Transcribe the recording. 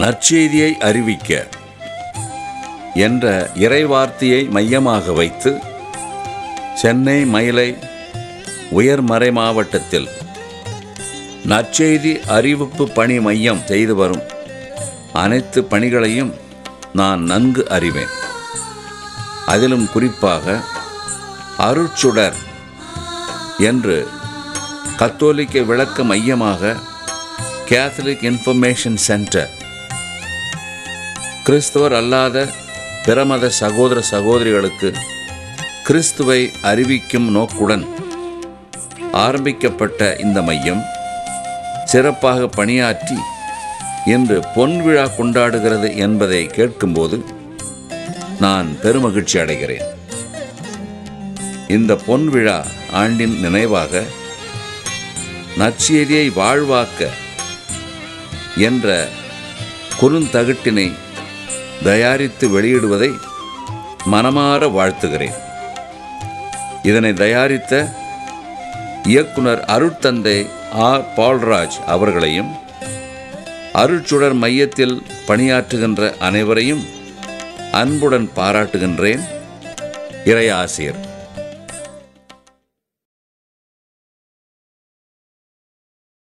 நற்செய்தியை அறிவிக்க என்ற இறைவார்த்தையை மையமாக வைத்து சென்னை மயிலை உயர்மறை மாவட்டத்தில் நற்செய்தி அறிவிப்பு பணி மையம் செய்து வரும் அனைத்து பணிகளையும் நான் நன்கு அறிவேன் அதிலும் குறிப்பாக அருட்சுடர் என்று கத்தோலிக்க விளக்க மையமாக கேத்தலிக் இன்ஃபர்மேஷன் சென்டர் கிறிஸ்தவர் அல்லாத பிரமத சகோதர சகோதரிகளுக்கு கிறிஸ்துவை அறிவிக்கும் நோக்குடன் ஆரம்பிக்கப்பட்ட இந்த மையம் சிறப்பாக பணியாற்றி இன்று பொன் விழா கொண்டாடுகிறது என்பதை கேட்கும்போது நான் பெருமகிழ்ச்சி அடைகிறேன் இந்த பொன் விழா ஆண்டின் நினைவாக நற்செய்தியை வாழ்வாக்க என்ற குறுந்தகட்டினை தயாரித்து வெளியிடுவதை மனமாற வாழ்த்துகிறேன் இதனை தயாரித்த இயக்குனர் அருட்தந்தை ஆர் பால்ராஜ் அவர்களையும் அருட்சுடர் மையத்தில் பணியாற்றுகின்ற அனைவரையும் அன்புடன் பாராட்டுகின்றேன் இறையாசிரியர்